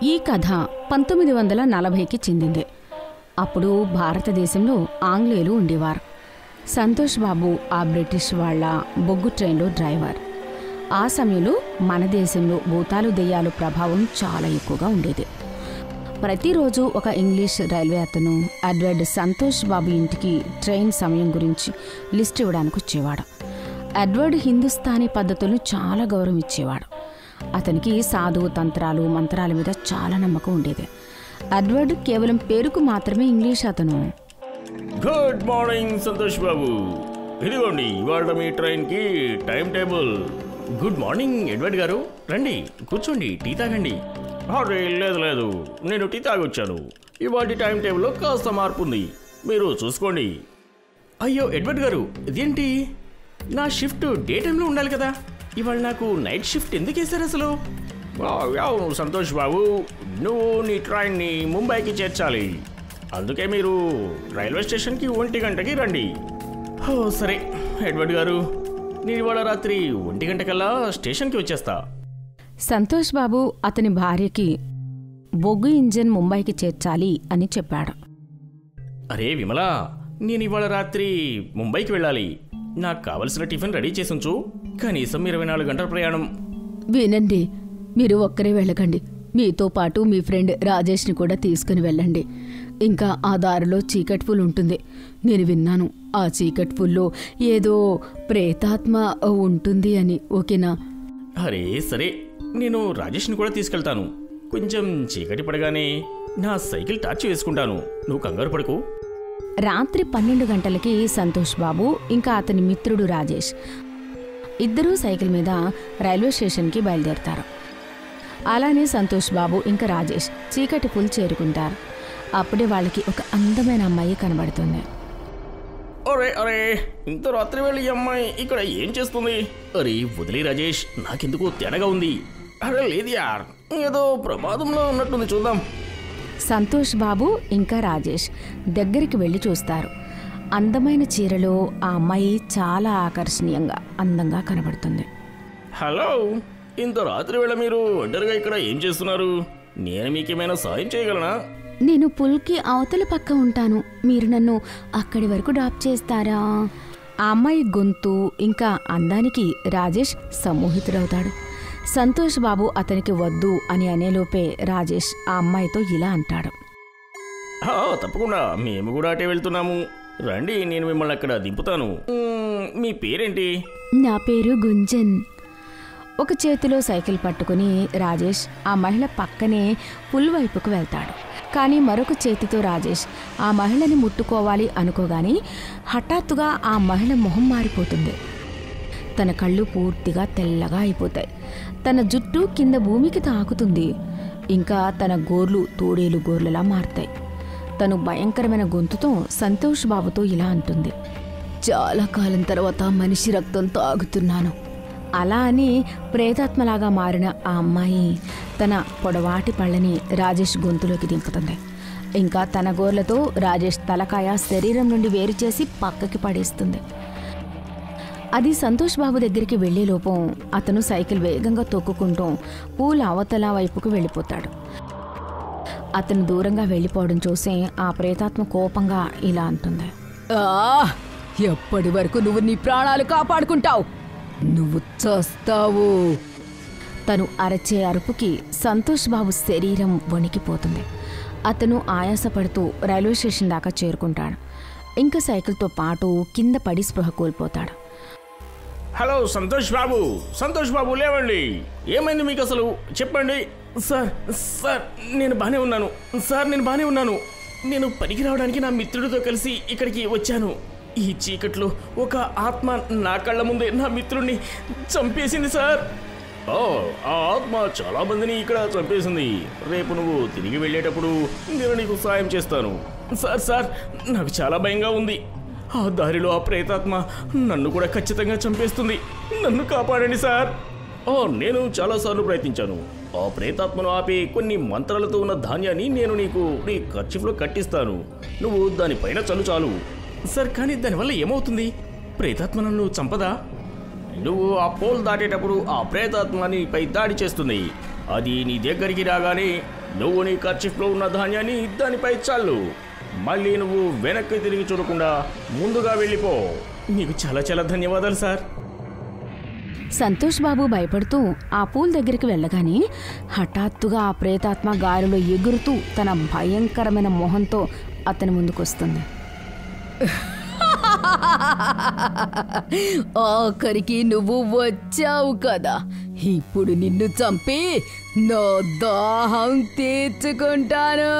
ఈ కథ పంతొమ్మిది వందల నలభైకి చెందింది అప్పుడు భారతదేశంలో ఆంగ్లేయులు ఉండేవారు సంతోష్ బాబు ఆ బ్రిటిష్ వాళ్ళ బొగ్గు ట్రైన్లో డ్రైవర్ ఆ సమయంలో మన దేశంలో భూతాలు దెయ్యాలు ప్రభావం చాలా ఎక్కువగా ఉండేది ప్రతిరోజు ఒక ఇంగ్లీష్ రైల్వే అతను అడ్వర్డ్ సంతోష్ బాబు ఇంటికి ట్రైన్ సమయం గురించి లిస్ట్ ఇవ్వడానికి వచ్చేవాడు ఎడ్వర్డ్ హిందుస్థానీ పద్ధతులను చాలా గౌరవం ఇచ్చేవాడు అతనికి సాధువు తంత్రాలు మంత్రాల మీద చాలా నమ్మకం ఉండేది ఎడ్వర్డ్ కేవలం పేరుకు మాత్రమే ఇంగ్లీష్ అతను గుడ్ మార్నింగ్ సంతోష్ బాబు ఇదిగోండి ఇవాళ మీ ట్రైన్కి time table good morning Edward garu రండి కూర్చోండి టీ తాగండి అరే లేదు లేదు నేను టీ తాగొచ్చాను ఇవాళ టైం టేబుల్లో కాస్త మార్పు ఉంది మీరు చూసుకోండి అయ్యో ఎడ్వర్డ్ గారు ఇదేంటి నా షిఫ్ట్ డే టైంలో ఉండాలి కదా ఇవాళ నాకు నైట్ షిఫ్ట్ ఎందుకు వేశారు అసలు ఆ, అవును సంతోష్ బాబు నువ్వు నీ ట్రైన్ని ముంబైకి చేర్చాలి అందుకే మీరు రైల్వే స్టేషన్కి ఒంటి గంటకి రండి ఓ సరే ఎడ్వర్డ్ గారు నేను ఇవాళ రాత్రి ఒంటి గంటకల్లా స్టేషన్కి వచ్చేస్తా సంతోష్ బాబు అతని భార్యకి బొగ్గు ఇంజన్ ముంబైకి చేర్చాలి అని చెప్పాడు అరే విమలా నేను ఇవాళ రాత్రి ముంబైకి వెళ్ళాలి నాకు కావలసిన టిఫిన్ రెడీ చేసి ఉంచు కనీసం ఇరవై నాలుగు గంటల ప్రయాణం వినండి మీరు ఒక్కరే వెళ్ళకండి మీతో పాటు మీ ఫ్రెండ్ రాజేష్ని కూడా తీసుకుని వెళ్ళండి ఇంకా ఆ దారిలో చీకటి పుల్ ఉంటుంది నేను విన్నాను ఆ చీకటి పుల్లో ఏదో ప్రేతాత్మ ఉంటుంది అని ఓకేనా అరే సరే నేను రాజేష్ని కూడా తీసుకెళ్తాను కొంచెం చీకటి పడగానే నా సైకిల్ టార్చ్ వేసుకుంటాను నువ్వు కంగారు పడకు రాత్రి పన్నెండు గంటలకి సంతోష్ బాబు ఇంకా అతని మిత్రుడు రాజేష్ ఇద్దరూ సైకిల్ మీద రైల్వే స్టేషన్కి బయలుదేరతారు అలానే సంతోష్ బాబు ఇంకా రాజేష్ చీకటి పుల్ చేరుకుంటారు అప్పుడే వాళ్ళకి ఒక అందమైన అమ్మాయి కనబడుతుంది అరే అరే ఇంత రాత్రి వెళ్ళి ఈ అమ్మాయి ఇక్కడ ఏం చేస్తుంది అరే వదిలే రాజేష్ నాకెందుకు తేడాగా ఉంది అరే లేదు యార్ ఏదో ప్రమాదంలో ఉన్నట్టుంది చూద్దాం సంతోష్ బాబు ఇంకా రాజేష్ దగ్గరికి వెళ్ళి చూస్తారు అందమైన చీరలో ఆ అమ్మాయి చాలా ఆకర్షణీయంగా అందంగా కనబడుతుంది హలో ఇంత రాత్రి వేళ మీరు ఒంటరిగా ఇక్కడ ఏం చేస్తున్నారు నేను మీకేమైనా సాయం చేయగలనా నేను పుల్కి అవతల పక్క ఉంటాను మీరు నన్ను అక్కడి వరకు డ్రాప్ చేస్తారా ఆ అమ్మాయి గొంతు ఇంకా అందానికి రాజేష్ సమ్మోహితుడవుతాడు సంతోష్ బాబు అతనికి వద్దు అని అనేలోపే రాజేష్ ఆ అమ్మాయితో ఇలా అంటాడు ఆ, తప్పకుండా మేము కూడా అటే వెళ్తున్నాము రండి నేను మిమ్మల్ని అక్కడ దింపుతాను మ్మ్, మీ పేరేంటి నా పేరు గుంజన్ ఒక చేతిలో సైకిల్ పట్టుకుని రాజేష్ ఆ మహిళ పక్కనే పుల్ వైపుకు వెళ్తాడు కానీ మరొక చేతితో రాజేష్ ఆ మహిళని ముట్టుకోవాలి అనుకోగాని హఠాత్తుగా ఆ మహిళ మొహం మారిపోతుంది తన కళ్ళు పూర్తిగా తెల్లగా అయిపోతాయి తన జుట్టు కింద భూమికి తాకుతుంది ఇంకా తన గోర్లు తోడేలు గోర్లలా మారుతాయి తను భయంకరమైన గొంతుతో సంతోష్ బాబుతో ఇలా అంటుంది చాలా కాలం తర్వాత మనిషి రక్తం తాగుతున్నాను అలా అని ప్రేతాత్మలాగా మారిన ఆ అమ్మాయి తన పొడవాటి పళ్ళని రాజేష్ గొంతులోకి దింపుతుంది ఇంకా తన గోర్లతో రాజేష్ తలకాయ శరీరం నుండి వేరు చేసి పక్కకి పడేస్తుంది అది సంతోష్ బాబు దగ్గరికి వెళ్లే లోపం అతను సైకిల్ వేగంగా తొక్కుకుంటూ పూల అవతల వైపుకు వెళ్ళిపోతాడు అతను దూరంగా వెళ్ళిపోవడం చూసి ఆ ప్రేతాత్మ కోపంగా ఇలా అంటుంది ఎప్పటి వరకు నువ్వు నీ ప్రాణాలు కాపాడుకుంటావు నువ్వు చస్తావు తను అరచే అరుపుకి సంతోష్ బాబు శరీరం వణికిపోతుంది అతను ఆయాసపడుతూ రైల్వే స్టేషన్ దాకా చేరుకుంటాడు ఇంకా సైకిల్తో పాటు కింద పడి స్పృహ కోల్పోతాడు హలో సంతోష్ బాబు సంతోష్ బాబు లేవండి ఏమైంది మీకు అసలు చెప్పండి సార్ సార్ నేను బానే ఉన్నాను సార్ నేను బానే ఉన్నాను నేను పనికి రావడానికి నా మిత్రుడితో కలిసి ఇక్కడికి వచ్చాను ఈ చీకట్లో ఒక ఆత్మ నా కళ్ళ ముందే నా మిత్రుడిని చంపేసింది సార్ ఓ ఆ ఆత్మ చాలా మందిని ఇక్కడ చంపేసింది రేపు నువ్వు తిరిగి వెళ్ళేటప్పుడు నేను నీకు సాయం చేస్తాను సార్ సార్ నాకు చాలా భయంగా ఉంది ఆ దారిలో ఆ ప్రేతాత్మ నన్ను కూడా ఖచ్చితంగా చంపేస్తుంది నన్ను కాపాడండి సార్ ఓ నేను చాలాసార్లు ప్రయత్నించాను ఆ ప్రేతాత్మను ఆపి కొన్ని మంత్రాలతో ఉన్న ధాన్యాన్ని నేను నీకు నీ ఖర్చులో కట్టిస్తాను నువ్వు దానిపైన చల్లు చాలు సార్ కానీ దానివల్ల ఏమవుతుంది ప్రేతాత్మ నన్ను చంపదా నువ్వు ఆ పోల్ దాటేటప్పుడు ఆ ప్రేతాత్మ నీపై దాడి చేస్తుంది అది నీ దగ్గరికి రాగానే నువ్వు నీ ఖర్చిఫ్లో ఉన్న ధాన్యాన్ని దానిపై చల్లు మళ్ళీ నువ్వు వెనక్కి తిరిగి చూడకుండా ముందుగా వెళ్ళిపో నీకు చాలా చాలా ధన్యవాదాలు సార్ సంతోష్ బాబు భయపడుతూ ఆ పూల్ దగ్గరికి వెళ్ళగానే హఠాత్తుగా ఆ ప్రేతాత్మ గాలిలో ఎగురుతూ తన భయంకరమైన మొహంతో అతని ముందుకొస్తుంది ఆఖరికి నువ్వు వచ్చావు కదా ఇప్పుడు నిన్ను చంపి నా దాహం తీర్చుకుంటాను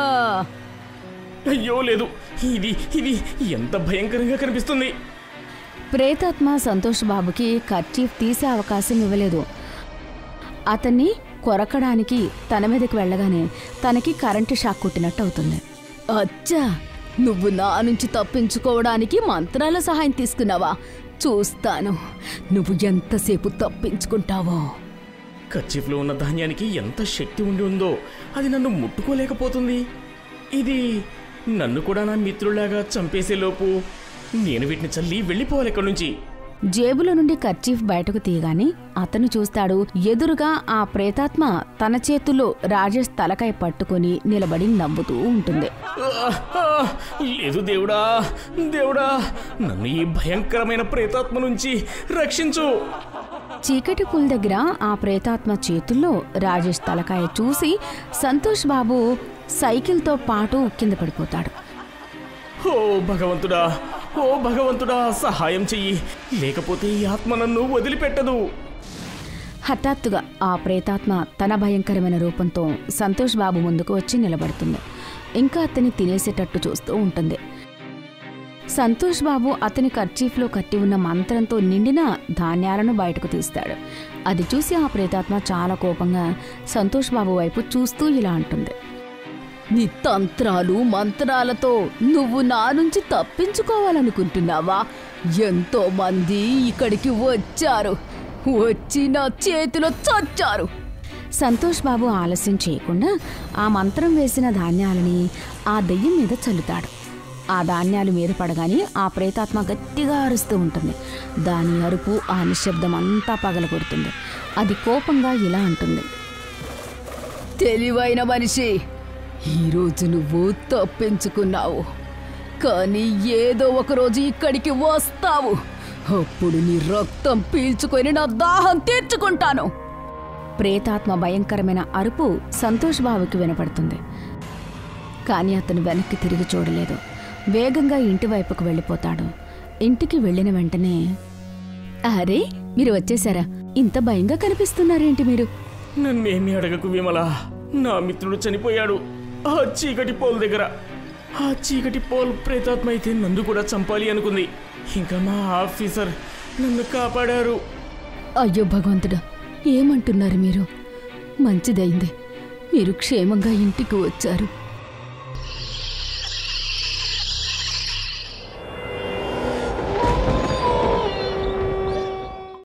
అయ్యో లేదు ఇది ఇది ఎంత భయంకరంగా కనిపిస్తుంది ప్రేతాత్మ సంతోష్ బాబుకి కర్చీఫ్ తీసే అవకాశం ఇవ్వలేదు అతన్ని కొరకడానికి తన మీదకి వెళ్ళగానే తనకి కరెంటు షాక్ కొట్టినట్టు అవుతుంది అచ్చా నువ్వు నా నుంచి తప్పించుకోవడానికి మంత్రాల సహాయం తీసుకున్నావా చూస్తాను నువ్వు ఎంతసేపు తప్పించుకుంటావో ఖర్చీఫ్లో ఉన్న ధాన్యానికి ఎంత శక్తి ఉండి ఉందో అది నన్ను ముట్టుకోలేకపోతుంది ఇది నన్ను కూడా నా మిత్రులాగా చంపేసేలోపు నేను వీటిని చల్లి వెళ్ళిపోవాలి ఇక్కడి నుంచి జేబులో నుండి కర్చీఫ్ బయటకు తీయగానే అతను చూస్తాడు ఎదురుగా ఆ ప్రేతాత్మ తన చేతుల్లో రాజేష్ తలకాయ పట్టుకొని నిలబడి నవ్వుతూ ఉంటుంది ఆహా! లేదు దేవుడా దేవుడా నన్ను ఈ భయంకరమైన ప్రేతాత్మ నుంచి రక్షించు చీకటి పుల్ దగ్గర ఆ ప్రేతాత్మ చేతుల్లో రాజేష్ తలకాయ చూసి సంతోష్ బాబు సైకిల్తో పాటు కింద పడిపోతాడు ఓ భగవంతుడా ఓ భగవంతుడా సహాయం చెయ్యి లేకపోతే ఈ ఆత్మ నన్ను వదిలిపెట్టదు హఠాత్తుగా ఆ ప్రేతాత్మ తన భయంకరమైన రూపంతో సంతోష్ బాబు ముందుకు వచ్చి నిలబడుతుంది ఇంకా అతన్ని తినేసేటట్టు చూస్తూ ఉంటుంది సంతోష్ బాబు అతని కర్చీఫ్లో కట్టి ఉన్న మంత్రంతో నిండిన ధాన్యాలను బయటకు తీస్తాడు అది చూసి ఆ ప్రేతాత్మ చాలా కోపంగా సంతోష్ బాబు వైపు చూస్తూ ఇలా అంటుంది నీ తంత్రాలు మంత్రాలతో నువ్వు నా నుంచి తప్పించుకోవాలనుకుంటున్నావా ఎంతో మంది ఇక్కడికి వచ్చారు వచ్చి నా చేతిలో చచ్చారు సంతోష్ బాబు ఆలస్యం చేయకుండా ఆ మంత్రం వేసిన ధాన్యాలని ఆ దెయ్యం మీద చల్లుతాడు ఆ ధాన్యాలు మీద పడగానే ఆ ప్రేతాత్మ గట్టిగా అరుస్తూ ఉంటుంది దాని అరుపు ఆ నిశ్శబ్దం అంతా పగలగొడుతుంది అది కోపంగా ఇలా అంటుంది తెలివైన మనిషి ఈరోజు నువ్వు తప్పించుకున్నావు కానీ ఏదో ఒక రోజు ఇక్కడికి వస్తావు అప్పుడు నీ రక్తం పీల్చుకొని నా దాహం తీర్చుకుంటాను ప్రేతాత్మ భయంకరమైన అరుపు సంతోష్ బాబుకి వినపడుతుంది కానీ అతను వెనక్కి తిరిగి చూడలేదు వేగంగా ఇంటి వైపుకు వెళ్ళిపోతాడు ఇంటికి వెళ్ళిన వెంటనే అరే మీరు వచ్చేసారా ఇంత భయంగా కనిపిస్తున్నారేంటి మీరు నన్నేమి అడగకు విమల నా మిత్రుడు చనిపోయాడు ఆ చీకటి పోల్ దగ్గర ఆ చీకటి పోల్ ప్రేతాత్మ అయితే నన్ను కూడా చంపాలి అనుకుంది ఇంకా మా ఆఫీసర్ నన్ను కాపాడారు అయ్యో భగవంతుడా ఏమంటున్నారు మీరు మంచిదైంది మీరు క్షేమంగా ఇంటికి వచ్చారు